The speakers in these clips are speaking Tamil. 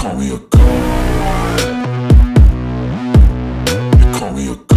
call me a god. You call me a god.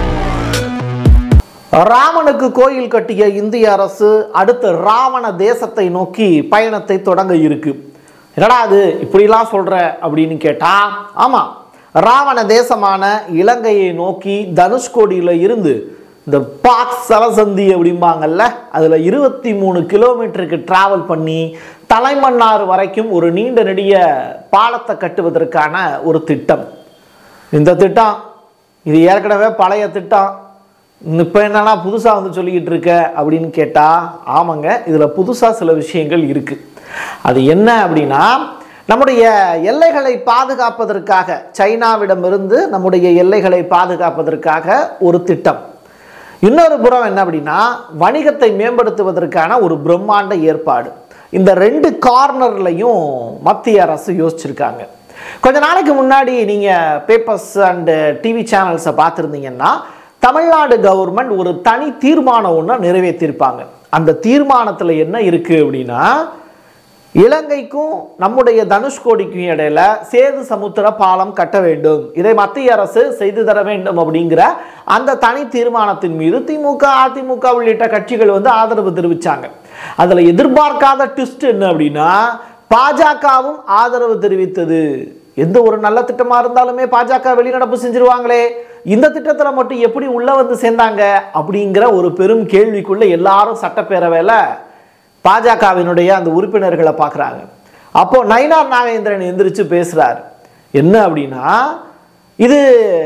ராமனுக்கு கோயில் கட்டிய இந்திய அரசு அடுத்து ராவண தேசத்தை நோக்கி பயணத்தை தொடங்க இருக்கு என்னடா அது இப்படிலாம் சொல்ற அப்படின்னு கேட்டா ஆமா ராவண தேசமான இலங்கையை நோக்கி தனுஷ்கோடியில இருந்து இந்த பாக் சலசந்தி அப்படிம்பாங்கல்ல அதில் இருபத்தி மூணு கிலோமீட்டருக்கு டிராவல் பண்ணி தலைமன்னார் வரைக்கும் ஒரு நீண்ட நெடிய பாலத்தை கட்டுவதற்கான ஒரு திட்டம் இந்த திட்டம் இது ஏற்கனவே பழைய திட்டம் இப்போ என்னன்னா புதுசாக வந்து சொல்லிக்கிட்டு இருக்க அப்படின்னு கேட்டால் ஆமாங்க இதில் புதுசாக சில விஷயங்கள் இருக்குது அது என்ன அப்படின்னா நம்முடைய எல்லைகளை பாதுகாப்பதற்காக சைனாவிடமிருந்து நம்முடைய எல்லைகளை பாதுகாப்பதற்காக ஒரு திட்டம் இன்னொரு புறம் என்ன அப்படின்னா வணிகத்தை மேம்படுத்துவதற்கான ஒரு பிரம்மாண்ட ஏற்பாடு இந்த ரெண்டு கார்னர்லையும் மத்திய அரசு யோசிச்சிருக்காங்க கொஞ்ச நாளைக்கு முன்னாடி நீங்கள் பேப்பர்ஸ் அண்டு டிவி சேனல்ஸை பார்த்துருந்தீங்கன்னா தமிழ்நாடு கவர்மெண்ட் ஒரு தனி தீர்மானம் ஒன்று நிறைவேற்றியிருப்பாங்க அந்த தீர்மானத்தில் என்ன இருக்குது அப்படின்னா இலங்கைக்கும் நம்முடைய தனுஷ்கோடிக்கும் இடையில சேது சமுத்திர பாலம் கட்ட வேண்டும் இதை மத்திய அரசு செய்து தர வேண்டும் அப்படிங்கிற அந்த தனி தீர்மானத்தின் மீது திமுக அதிமுக உள்ளிட்ட கட்சிகள் வந்து ஆதரவு தெரிவிச்சாங்க அதுல எதிர்பார்க்காத ட்விஸ்ட் என்ன அப்படின்னா பாஜகவும் ஆதரவு தெரிவித்தது எந்த ஒரு நல்ல திட்டமா இருந்தாலுமே பாஜக வெளிநடப்பு செஞ்சிருவாங்களே இந்த திட்டத்தில் மட்டும் எப்படி உள்ள வந்து சேர்ந்தாங்க அப்படிங்கிற ஒரு பெரும் கேள்விக்குள்ள எல்லாரும் சட்டப்பேரவையில் பாஜகவினுடைய அந்த உறுப்பினர்களை பார்க்குறாங்க அப்போ நயினார் நாகேந்திரன் எந்திரிச்சு பேசுறார் என்ன அப்படின்னா இது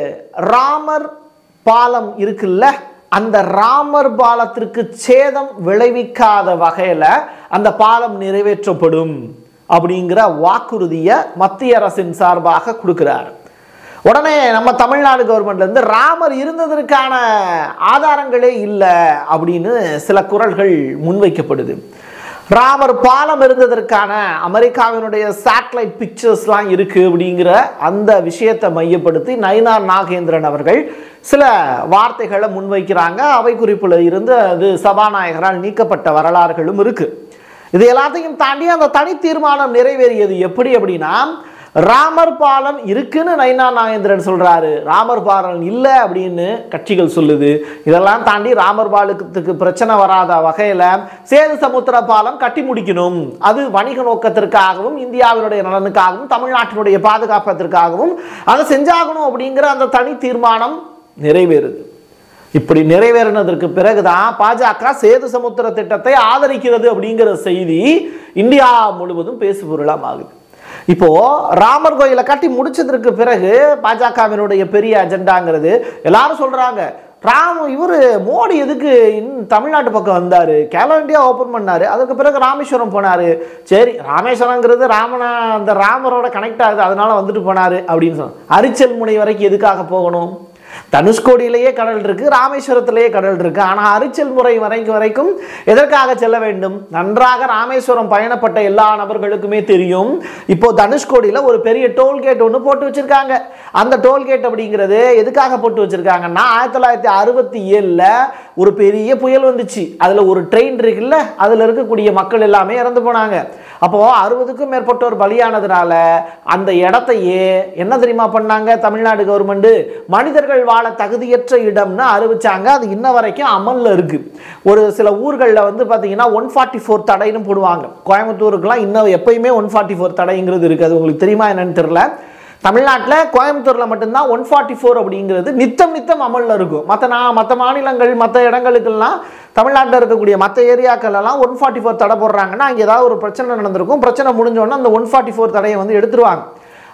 ராமர் பாலம் இருக்குல்ல அந்த ராமர் பாலத்திற்கு சேதம் விளைவிக்காத வகையில் அந்த பாலம் நிறைவேற்றப்படும் அப்படிங்கிற வாக்குறுதியை மத்திய அரசின் சார்பாக கொடுக்கிறார் உடனே நம்ம தமிழ்நாடு கவர்மெண்ட்ல இருந்து ராமர் இருந்ததற்கான ஆதாரங்களே இல்லை அப்படின்னு சில குரல்கள் முன்வைக்கப்படுது ராமர் பாலம் இருந்ததற்கான அமெரிக்காவினுடைய சேட்டலைட் பிக்சர்ஸ்லாம் இருக்கு அப்படிங்கிற அந்த விஷயத்தை மையப்படுத்தி நயினார் நாகேந்திரன் அவர்கள் சில வார்த்தைகளை முன்வைக்கிறாங்க அவை குறிப்பில் இருந்து அது சபாநாயகரால் நீக்கப்பட்ட வரலாறுகளும் இருக்கு இது எல்லாத்தையும் தாண்டி அந்த தனி தீர்மானம் நிறைவேறியது எப்படி அப்படின்னா ராமர் பாலம் இருக்குன்னு நைனா நாகேந்திரன் சொல்றாரு ராமர் பாலம் இல்லை அப்படின்னு கட்சிகள் சொல்லுது இதெல்லாம் தாண்டி ராமர் பாலத்துக்கு பிரச்சனை வராத வகையில் சேது சமுத்திர பாலம் கட்டி முடிக்கணும் அது வணிக நோக்கத்திற்காகவும் இந்தியாவினுடைய நலனுக்காகவும் தமிழ்நாட்டினுடைய பாதுகாப்பதற்காகவும் அதை செஞ்சாகணும் அப்படிங்கிற அந்த தனி தீர்மானம் நிறைவேறுது இப்படி நிறைவேறினதற்கு பிறகுதான் பாஜக சேது சமுத்திர திட்டத்தை ஆதரிக்கிறது அப்படிங்கிற செய்தி இந்தியா முழுவதும் பேசுபொருளாம் ஆகுது இப்போ ராமர் கோயிலை கட்டி முடிச்சதற்கு பிறகு பாஜகவினுடைய பெரிய அஜெண்டாங்கிறது எல்லாரும் சொல்றாங்க ராம் இவர் மோடி எதுக்கு இன் தமிழ்நாட்டு பக்கம் வந்தார் கேலோ இந்தியா ஓப்பன் பண்ணார் அதுக்கு பிறகு ராமேஸ்வரம் போனார் சரி ராமேஸ்வரங்கிறது ராமனா அந்த ராமரோட கனெக்ட் ஆகுது அதனால வந்துட்டு போனார் அப்படின்னு சொன்னாங்க அரிச்சல் முனை வரைக்கும் எதுக்காக போகணும் தனுஷ்கோடியிலேயே கடல் இருக்கு ராமேஸ்வரத்திலேயே கடல் இருக்கு ஆனால் அரிச்சல் முறை வரைக்கும் வரைக்கும் எதற்காக செல்ல வேண்டும் நன்றாக ராமேஸ்வரம் பயணப்பட்ட எல்லா நபர்களுக்குமே தெரியும் இப்போ தனுஷ்கோடியில் ஒரு பெரிய டோல்கேட் ஒன்று போட்டு வச்சிருக்காங்க அந்த டோல்கேட் அப்படிங்கிறது எதுக்காக போட்டு வச்சிருக்காங்கன்னா ஆயிரத்தி தொள்ளாயிரத்தி அறுபத்தி ஏழில் ஒரு பெரிய புயல் வந்துச்சு அதில் ஒரு ட்ரெயின் இருக்குல்ல அதில் இருக்கக்கூடிய மக்கள் எல்லாமே இறந்து போனாங்க அப்போ அறுபதுக்கும் மேற்பட்டோர் பலியானதுனால அந்த இடத்தையே என்ன தெரியுமா பண்ணாங்க தமிழ்நாடு கவர்மெண்ட் மனிதர்கள் வாழ தகுதியற்ற இடம்னு அறிவிச்சாங்க அது இன்ன வரைக்கும் அமல்ல இருக்கு ஒரு சில ஊர்களில் வந்து பார்த்தீங்கன்னா ஒன் ஃபார்ட்டி ஃபோர் தடைன்னு போடுவாங்க கோயம்புத்தூருக்குலாம் இன்னும் எப்பயுமே ஒன் ஃபார்ட்டி ஃபோர் தடைங்கிறது இருக்குது அது உங்களுக்கு தெரியுமா என்னன்னு தெரியல தமிழ்நாட்டில் கோயம்புத்தூரில் மட்டும்தான் ஒன் ஃபார்ட்டி ஃபோர் அப்படிங்கிறது நித்தம் நித்தம் அமலில் இருக்கும் மற்ற நான் மற்ற மாநிலங்கள் மற்ற இடங்களுக்கெல்லாம் தமிழ்நாட்டில் இருக்கக்கூடிய மற்ற ஏரியாக்கள்லாம் ஒன் ஃபார்ட்டி ஃபோர் தடை போடுறாங்கன்னா அங்கே ஏதாவது ஒரு பிரச்சனை நடந்திருக்கும் பிரச்சனை முடிஞ்சோடனே அந்த ஒன் ஃபார்ட்டி ஃபோர் தடையை வந்து எடுத்துருவாங்க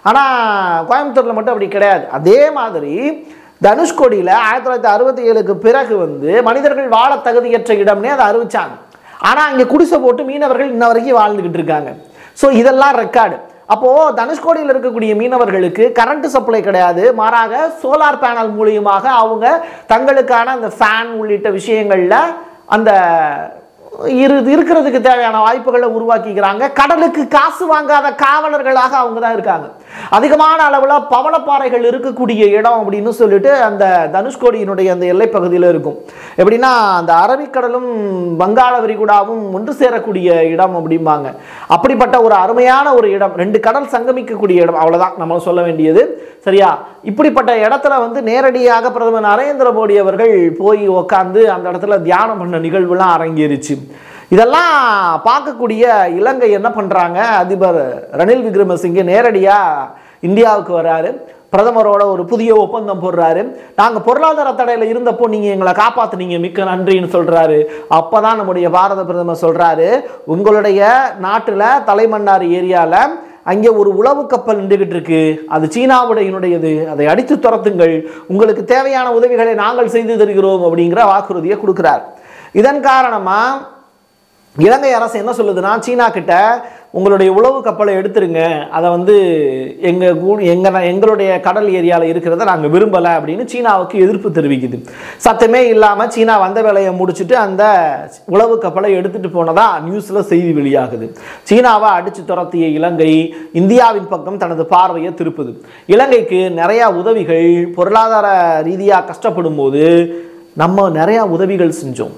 ஆனால் கோயம்புத்தூரில் மட்டும் அப்படி கிடையாது அதே மாதிரி தனுஷ்கோடியில் ஆயிரத்தி தொள்ளாயிரத்தி அறுபத்தி ஏழுக்கு பிறகு வந்து மனிதர்கள் வாழ தகுதியற்ற இடம்னே அதை அறிவிச்சாங்க ஆனால் அங்கே குடிசை போட்டு மீனவர்கள் இன்ன வரைக்கும் வாழ்ந்துக்கிட்டு இருக்காங்க ஸோ இதெல்லாம் ரெக்கார்டு அப்போது தனுஷ்கோடியில் இருக்கக்கூடிய மீனவர்களுக்கு கரண்ட் சப்ளை கிடையாது மாறாக சோலார் பேனல் மூலியமாக அவங்க தங்களுக்கான அந்த ஃபேன் உள்ளிட்ட விஷயங்களில் அந்த இரு இருக்கிறதுக்கு தேவையான வாய்ப்புகளை உருவாக்கிக்கிறாங்க கடலுக்கு காசு வாங்காத காவலர்களாக அவங்க தான் இருக்காங்க அதிகமான அளவில் பவளப்பாறைகள் இருக்கக்கூடிய இடம் அப்படின்னு சொல்லிட்டு அந்த தனுஷ்கோடியினுடைய அந்த எல்லைப்பகுதியில் இருக்கும் எப்படின்னா அந்த அரபிக்கடலும் வங்காள விரிகுடாவும் ஒன்று சேரக்கூடிய இடம் அப்படிம்பாங்க அப்படிப்பட்ட ஒரு அருமையான ஒரு இடம் ரெண்டு கடல் சங்கமிக்கக்கூடிய இடம் அவ்வளவுதான் நம்ம சொல்ல வேண்டியது சரியா இப்படிப்பட்ட இடத்துல வந்து நேரடியாக பிரதமர் நரேந்திர மோடி அவர்கள் போய் உக்காந்து அந்த இடத்துல தியானம் பண்ண நிகழ்வுலாம் அரங்கேறிச்சு இதெல்லாம் பார்க்கக்கூடிய இலங்கை என்ன பண்ணுறாங்க அதிபர் ரணில் விக்ரமசிங்கே நேரடியாக இந்தியாவுக்கு வராரு பிரதமரோட ஒரு புதிய ஒப்பந்தம் போடுறாரு நாங்கள் பொருளாதார தடையில் இருந்தப்போ நீங்கள் எங்களை காப்பாத்துனீங்க மிக்க நன்றின்னு சொல்கிறாரு அப்போ தான் நம்முடைய பாரத பிரதமர் சொல்கிறாரு உங்களுடைய நாட்டில் தலைமன்னார் ஏரியாவில் அங்கே ஒரு உளவு கப்பல் நின்றுகிட்டு இருக்கு அது சீனாவுடையனுடையது அதை அடித்து துரத்துங்கள் உங்களுக்கு தேவையான உதவிகளை நாங்கள் செய்து தருகிறோம் அப்படிங்கிற வாக்குறுதியை கொடுக்கிறார் இதன் காரணமாக இலங்கை அரசு என்ன சொல்லுதுன்னா சீனா கிட்ட உங்களுடைய உளவு கப்பலை எடுத்துருங்க அதை வந்து எங்கள் கூ எங்க எங்களுடைய கடல் ஏரியாவில் இருக்கிறத நாங்கள் விரும்பலை அப்படின்னு சீனாவுக்கு எதிர்ப்பு தெரிவிக்குது சத்தமே இல்லாமல் சீனா வந்த வேலையை முடிச்சுட்டு அந்த உளவு கப்பலை எடுத்துகிட்டு போனதா நியூஸில் செய்தி வெளியாகுது சீனாவை அடித்து துரத்திய இலங்கை இந்தியாவின் பக்கம் தனது பார்வையை திருப்புது இலங்கைக்கு நிறையா உதவிகள் பொருளாதார ரீதியாக கஷ்டப்படும் போது நம்ம நிறையா உதவிகள் செஞ்சோம்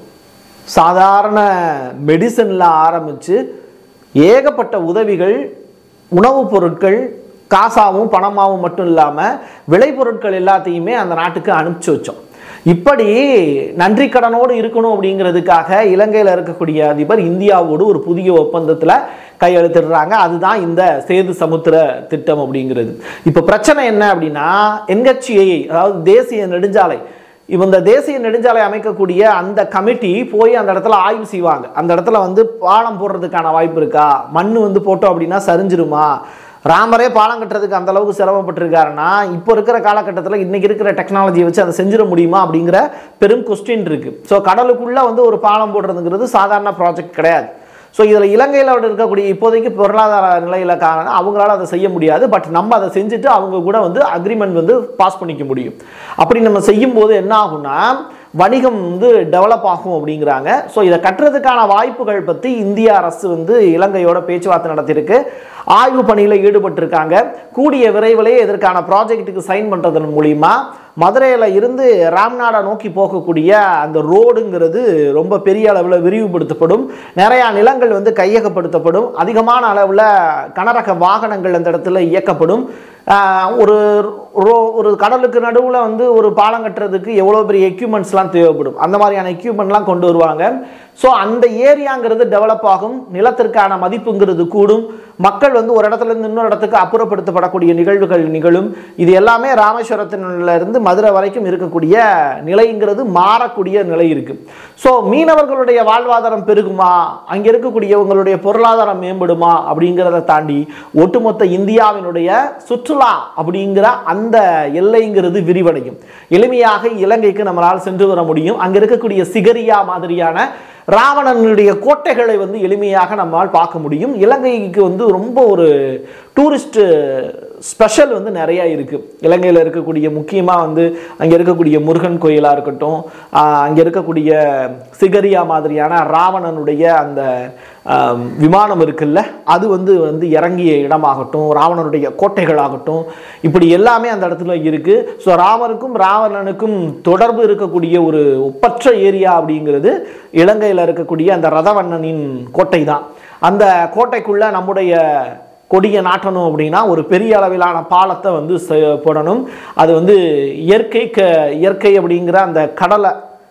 சாதாரண மெடிசனில் ஆரம்பித்து ஏகப்பட்ட உதவிகள் உணவுப் பொருட்கள் காசாவும் பணமாவும் மட்டும் இல்லாமல் விளைபொருட்கள் எல்லாத்தையுமே அந்த நாட்டுக்கு அனுப்பிச்சு வச்சோம் இப்படி நன்றி கடனோடு இருக்கணும் அப்படிங்கிறதுக்காக இலங்கையில் இருக்கக்கூடிய அதிபர் இந்தியாவோடு ஒரு புதிய ஒப்பந்தத்தில் கையெழுத்திடுறாங்க அதுதான் இந்த சேது சமுத்திர திட்டம் அப்படிங்கிறது இப்போ பிரச்சனை என்ன அப்படின்னா என்ஹெச்ஏ அதாவது தேசிய நெடுஞ்சாலை இப்போ இந்த தேசிய நெடுஞ்சாலை அமைக்கக்கூடிய அந்த கமிட்டி போய் அந்த இடத்துல ஆய்வு செய்வாங்க அந்த இடத்துல வந்து பாலம் போடுறதுக்கான வாய்ப்பு இருக்கா மண் வந்து போட்டோம் அப்படின்னா சரிஞ்சிருமா ராமரே பாலம் கட்டுறதுக்கு அந்த அளவுக்கு சிரமப்பட்டிருக்காருன்னா இப்போ இருக்கிற காலகட்டத்தில் இன்னைக்கு இருக்கிற டெக்னாலஜியை வச்சு அதை செஞ்சிட முடியுமா அப்படிங்கிற பெரும் கொஸ்டின் இருக்கு ஸோ கடலுக்குள்ள வந்து ஒரு பாலம் போடுறதுங்கிறது சாதாரண ப்ராஜெக்ட் கிடையாது ஸோ இதில் இலங்கையில் இருக்கக்கூடிய இப்போதைக்கு பொருளாதார நிலையில் காரணம் அவங்களால அதை செய்ய முடியாது பட் நம்ம அதை செஞ்சுட்டு அவங்க கூட வந்து அக்ரிமெண்ட் வந்து பாஸ் பண்ணிக்க முடியும் அப்படி நம்ம செய்யும்போது என்ன ஆகும்னா வணிகம் வந்து டெவலப் ஆகும் அப்படிங்கிறாங்க ஸோ இதை கட்டுறதுக்கான வாய்ப்புகள் பற்றி இந்திய அரசு வந்து இலங்கையோட பேச்சுவார்த்தை நடத்தியிருக்கு ஆய்வு பணியில் ஈடுபட்டிருக்காங்க கூடிய விரைவிலே இதற்கான ப்ராஜெக்ட்டுக்கு சைன் பண்ணுறதன் மூலிமா மதுரையில் இருந்து ராம்நாடை நோக்கி போகக்கூடிய அந்த ரோடுங்கிறது ரொம்ப பெரிய அளவில் விரிவுபடுத்தப்படும் நிறையா நிலங்கள் வந்து கையகப்படுத்தப்படும் அதிகமான அளவில் கனரக வாகனங்கள் அந்த இடத்துல இயக்கப்படும் ஆஹ் ஒரு ரோ ஒரு கடலுக்கு நடுவில் வந்து ஒரு பாலம் கட்டுறதுக்கு எவ்வளோ பெரிய எக்யூப்மெண்ட்ஸ்லாம் தேவைப்படும் அந்த மாதிரியான எக்யூப்மெண்ட்லாம் கொண்டு வருவாங்க ஸோ அந்த ஏரியாங்கிறது டெவலப் ஆகும் நிலத்திற்கான மதிப்புங்கிறது கூடும் மக்கள் வந்து ஒரு இடத்துல இருந்து இன்னொரு இடத்துக்கு அப்புறப்படுத்தப்படக்கூடிய நிகழ்வுகள் நிகழும் இது எல்லாமே ராமேஸ்வரத்தினில் இருந்து மதுரை வரைக்கும் இருக்கக்கூடிய நிலைங்கிறது மாறக்கூடிய நிலை இருக்கு ஸோ மீனவர்களுடைய வாழ்வாதாரம் பெருகுமா அங்கே இருக்கக்கூடியவங்களுடைய பொருளாதாரம் மேம்படுமா அப்படிங்கிறத தாண்டி ஒட்டுமொத்த இந்தியாவினுடைய சுற்றுலா அப்படிங்கிற அந்த எல்லைங்கிறது விரிவடையும் எளிமையாக இலங்கைக்கு நம்மளால் சென்று வர முடியும் அங்கே இருக்கக்கூடிய சிகரியா மாதிரியான ராவணனுடைய கோட்டைகளை வந்து எளிமையாக நம்மால் பார்க்க முடியும் இலங்கைக்கு வந்து ரொம்ப ஒரு டூரிஸ்ட் ஸ்பெஷல் வந்து நிறைய இருக்கு இலங்கையில் இருக்கக்கூடிய முக்கியமாக வந்து அங்கே இருக்கக்கூடிய முருகன் கோயிலாக இருக்கட்டும் ஆஹ் அங்கே இருக்கக்கூடிய சிகரியா மாதிரியான ராவணனுடைய அந்த ஆம், விமானம் இருக்குல்ல அது வந்து வந்து இறங்கிய இடமாகட்டும் ராவணனுடைய கோட்டைகளாகட்டும் இப்படி எல்லாமே அந்த இடத்துல இருக்கு ஸோ ராமருக்கும் ராவணனுக்கும் தொடர்பு இருக்கக்கூடிய ஒரு ஒப்பற்ற ஏரியா அப்படிங்கிறது இலங்கையில் இருக்கக்கூடிய அந்த ரதவண்ணனின் கோட்டை தான் அந்த கோட்டைக்குள்ள நம்முடைய கொடியை நாட்டணும் அப்படின்னா ஒரு பெரிய அளவிலான பாலத்தை வந்து செ- போடணும் அது வந்து இயற்கை க இயற்கை அப்படிங்கிற அந்த கடலை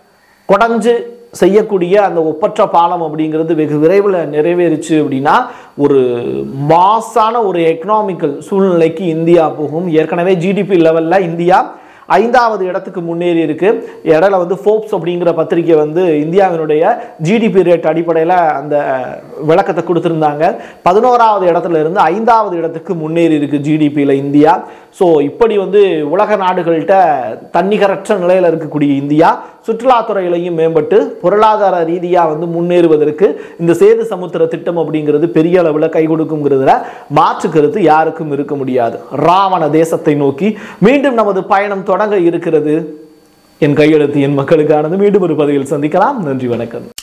குடஞ்சு செய்யக்கூடிய அந்த ஒப்பற்ற பாலம் அப்படிங்கிறது வெகு விரைவில் நிறைவேறுச்சு அப்படின்னா ஒரு மாசான ஒரு எக்கனாமிக்கல் சூழ்நிலைக்கு இந்தியா போகும் ஏற்கனவே ஜிடிபி லெவலில் இந்தியா ஐந்தாவது இடத்துக்கு முன்னேறி இருக்கு இடையில வந்து ஃபோப்ஸ் அப்படிங்கிற பத்திரிக்கை வந்து இந்தியாவினுடைய ஜிடிபி ரேட் அடிப்படையில் அந்த விளக்கத்தை கொடுத்துருந்தாங்க பதினோராவது இடத்துல இருந்து ஐந்தாவது இடத்துக்கு முன்னேறி இருக்கு ஜிடிபியில் இந்தியா ஸோ இப்படி வந்து உலக நாடுகள்கிட்ட தன்னிகரற்ற நிலையில் இருக்கக்கூடிய இந்தியா சுற்றுலாத்துறையிலையும் மேம்பட்டு பொருளாதார ரீதியாக வந்து முன்னேறுவதற்கு இந்த சேது சமுத்திர திட்டம் அப்படிங்கிறது பெரிய அளவில் கை கொடுக்குங்கிறதுல மாற்று கருத்து யாருக்கும் இருக்க முடியாது ராவண தேசத்தை நோக்கி மீண்டும் நமது பயணம் தொடங்க இருக்கிறது என் கையெழுத்து என் மக்களுக்கானது மீண்டும் ஒரு பதிவில் சந்திக்கலாம் நன்றி வணக்கம்